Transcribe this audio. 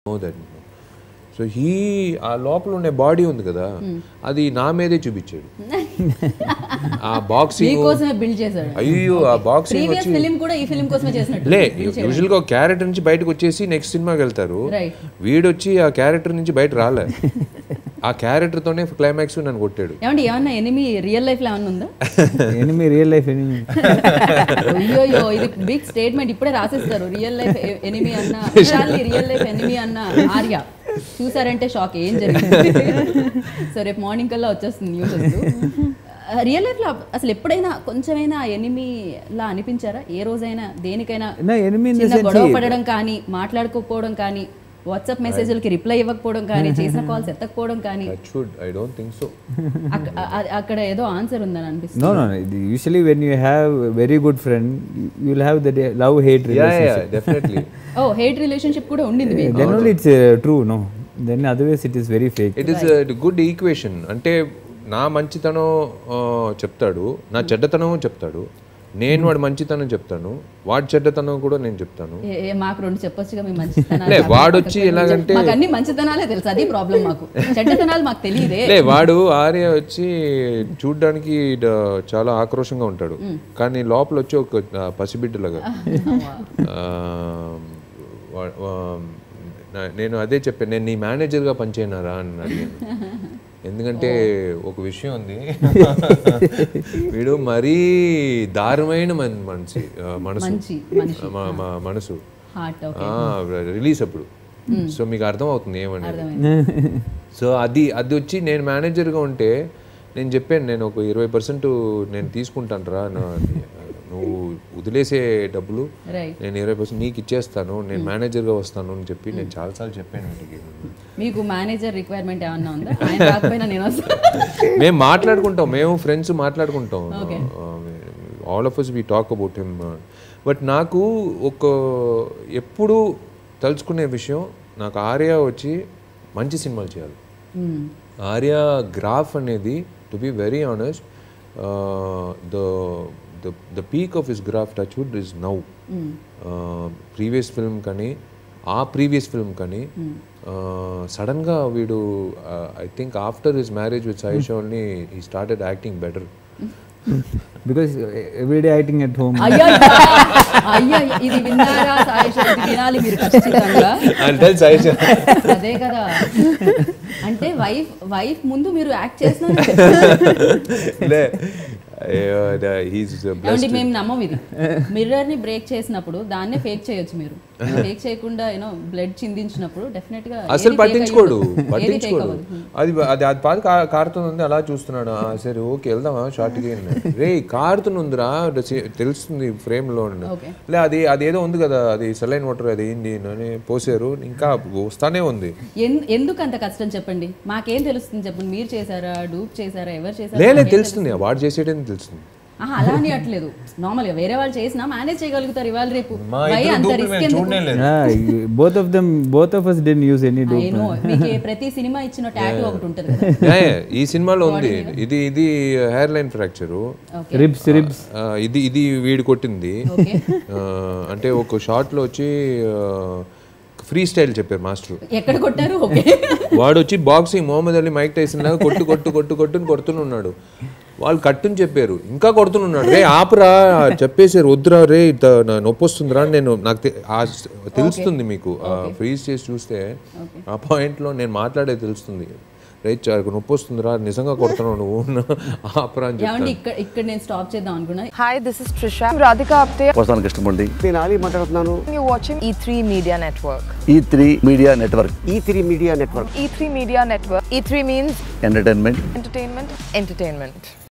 Know that so he ఆ లోపల ఉండే బాడీ ఉంది కదా అది నా మీదే చూపించాడు ఆ బాక్సింగ్ మీకోసమే బిల్డ్ చేశాడు అయ్యో ఆ బాక్సింగ్ ప్రీవియస్ వచ్చి ఫిలిం కూడా ఈ ఫిలిం కోసమే చేసినట్టు లే యూజువల్ గా ఒక క్యారెక్టర్ నుంచి బయటకు వచ్చేసి నెక్స్ట్ సినిమాకి వెళ్తారు రైట్ వీడొచ్చి ఆ క్యారెక్టర్ నుంచి బయట రాలే ఆ క్యారెక్టర్ తోనే క్లైమాక్స్ నన్ను కొట్టాడు ఏమండి ఏమన్నా ఎనిమి రియల్ లైఫ్ లో ఏమన్నా ఉందా ఎనిమి రియల్ లైఫ్ ఎనిమి అయ్యోయ్యో ఇది బిగ్ స్టేట్మెంట్ ఇప్పుడే రాసేస్తారు రియల్ లైఫ్ ఎనిమి అన్న విశాలి రియల్ లైఫ్ ఎనిమి అన్న ఆర్య చూసారంటే షాక్ ఏం జరిగింది సో రేపు మార్నింగ్ కల్లా వచ్చేస్తుంది న్యూస్ రియల్ లైఫ్ లో అసలు ఎప్పుడైనా కొంచెమైనా ఎనిమి లా అనిపించారా ఏ రోజైనా దేనికైనా నా ఎనిమి ఇన్ ద చిన్న సెన్స్ గొడవ పడడం కానీ మాట్లాడుకోకపోవడం కానీ వాట్సాప్ మెసేజ్లకి రిప్లై ఇవ్వకపోవడం కానీ చేసిన కాల్స్ ఎత్తకపోవడం కానీ should I don't think so అక్క- అ- అక్కడ ఏదో ఆన్సర్ ఉందని అనిపిస్తుంది no no usually when you have very good friend you will have the love hate yeah relationship definitely oh hate relationship కూడా ఉండింది మీకు then only it's true no then otherwise it is very fake it is good equation అంటే నా మంచితనం ఆ, చెప్తాడు నా చెడ్డతనం చెప్తాడు నేను వాడి మంచితనం చెప్తాను వాడి చెడ్డతనం కూడా నేను చెప్తాను ఏ- ఏ మాకు రెండు చెప్పొచ్చుగా మీ మంచితనాలు లే వాడొచ్చి ఎలాగంటే మాకు అన్ని మంచితనాలే తెలుసు అది ప్రాబ్లం మాకు చెడ్డతనాలు మాకు తెలియదే లే వాడు ఆర్య వచ్చి చూడ్డానికి డ- చాలా ఆక్రోషంగా ఉంటాడు కానీ లోపల వచ్చి ఒక ఆ, పసిబిడ్డలాగా ఆ, వా- వా- నా- నేను అదే చెప్పాను నేను నీ మేనేజర్గా పనిచేయనారా అని అడిగాను ఎందుకంటే ఒక విషయం ఉంది వీడు మరీ దారుణమైన మన- మనిషి ఆ, మనసు మంచి మనిషి మా- మా మనసు హార్ట్ రిలీజ్ అప్పుడు సో మీకు అర్థం అవుతుంది ఏమనేది సో అది అది వచ్చి నేను మేనేజర్గా ఉంటే నేను చెప్పాను నేను ఒక ఇరవై పర్సెంట్ నేను తీసుకుంటాను రా నువ్వు వదిలేసే డబ్బులు రైట్ నేను ఇరవై పర్సెంట్ నీకు ఇచ్చేస్తాను నేను మేనేజర్గా వస్తాను అని చెప్పి నేను చాలాసార్లు చెప్పాను వీటికి మీకు మేనేజర్ రిక్వైర్మెంట్ ఏమన్నా ఉందా ఆయన రాకపోయినా నేను వస్తాను మేము మాట్లాడుకుంటాం మేము ఫ్రెండ్స్ మాట్లాడుకుంటాం all of us we talk about him but నాకు ఒక ఎప్పుడు తలుచుకునే విషయం నాకు ఆర్య వచ్చి మంచి సినిమాలు చేయాలి ఆర్య గ్రాఫ్ అనేది to be very honest the the the peak of his graph touch wood is now previous film కానీ ఆ ప్రీవియస్ ఫిల్మ్ కానీ సడన్గా వీడు I think after his marriage with Sayyeshaa only he started acting better because everyday acting at home అయ్యో అయ్యో ఇది విన్నారా సాయిష్ ఇది వినాలి మీరు ఖచ్చితంగా అంటే సాయిష్ అదే కదా అంటే వైఫ్ వైఫ్ ముందు మీరు యాక్ట్ చేసిన లే హీస్ ఏమండి మేము నమ్మం ఇది మిర్రర్ ని బ్రేక్ చేసినప్పుడు దాన్నే ఫేక్ చేయొచ్చు మీరు ఫేక్ చేయకుండా యూనో బ్లడ్ చిందించినప్పుడు డెఫినెట్ గా అసలు ఏది fake పట్టించుకోడు అయ్యదు. ఏది fake పట్టించుకోడు అవ్వదు. అది అది అది పాది కా- కారుతుంది అలా చూస్తున్నాడు ఆ, సరే ఓకే వెళ్దామా షార్ట్కి రే కారుతుందిరా తెలుస్తుంది ఫ్రేమ్ లో ఉండి. Okay. లే అది అదేదో ఉంది కదా అది సెలైన్ వాటర్ అది ఏంది అని పోసారు ఇంకా వస్తానే ఉంది ఎన్- ఎందుకు అంత కష్టం చెప్పండి మాకేం తెలుస్తుంది చెప్పండి మీరు చేశారా డూప్ చేశారా ఎవరు చేశారా లేలే మాకేం తెలుస్తుంది వాడు చేసేటని తెలుస్తుంది ఆహా, అలా అని అట్లేదు నార్మల్ గా వేరే వాళ్ళు చేసినా మేనేజ్ చేయగలుగుతారు ఇవాళ రేపు మా భయ ఇద్దరు అంత దూకులు రిస్క్ మేము ఎందుకు చూడనే లేదు both of them both of us then use any do I know. మీకు ఏ ప్రతి సినిమా ఇచ్చిన టాటూ ఒకటి ఉంటుంది కదా యా, యా, ఈ సినిమాలో ఉంది ఇది ఇది hair line fracture okay ribs ribs ఇది ఇది వీడు కొట్టింది ఓకే ఆ, అంటే ఒక షార్ట్లో వచ్చి ఫ్రీ స్టైల్ చెప్పారు మాస్టర్ ఎక్కడ కొట్టారు ఓకే వాడు వచ్చి boxing Muhammad Ali Mike Tyson లాగా కొట్టు కొట్టు కొట్టు కొట్టుని కొడుతున్నాడు వాళ్ళు కట్టుని చెప్పారు ఇంకా కొడుతున్నాడు రే ఆపురా చెప్పేసారు వద్దురా రే ఇత నా నొప్పి వస్తుందిరా అని నేను నాకు తె- ఆ స్- తెలుస్తుంది మీకు ఫ్రీజ్ చేసి చూస్తే ఆ పాయింట్లో నేను మాట్లాడే తెలుస్తుంది రే చా- నొప్పి వస్తుందిరా నిజంగా కొడుతున్నావు నువ్వు ఆపురా అని ఏమండి ఇక్కడ ఇక్కడ నేను స్టాప్ చేద్దాం అనుకున్నా Hi, this is Trisha. I'm Radhika Apte. వస్తాను కృష్ణమూర్తి నేను ఆలీ మాట్లాడుతున్నాను You're watching E3 Media Network. E three media network E three media network E3 Media Network. E3 means entertainment entertainment, entertainment.